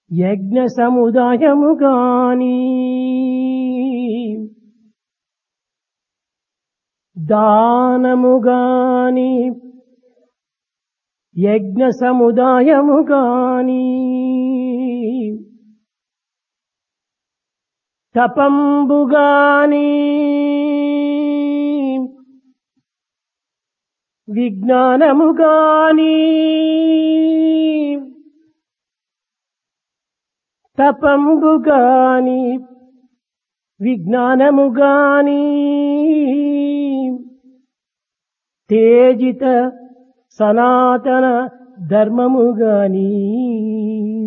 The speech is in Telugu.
యజ్ఞ సముదాయము గాని దానము గాని యజ్ఞ సముదాయము గాని తపంబు గాని విజ్ఞానము గాని తపంబు గాని విజ్ఞానము గాని తేజిత సనాతన ధర్మము గాని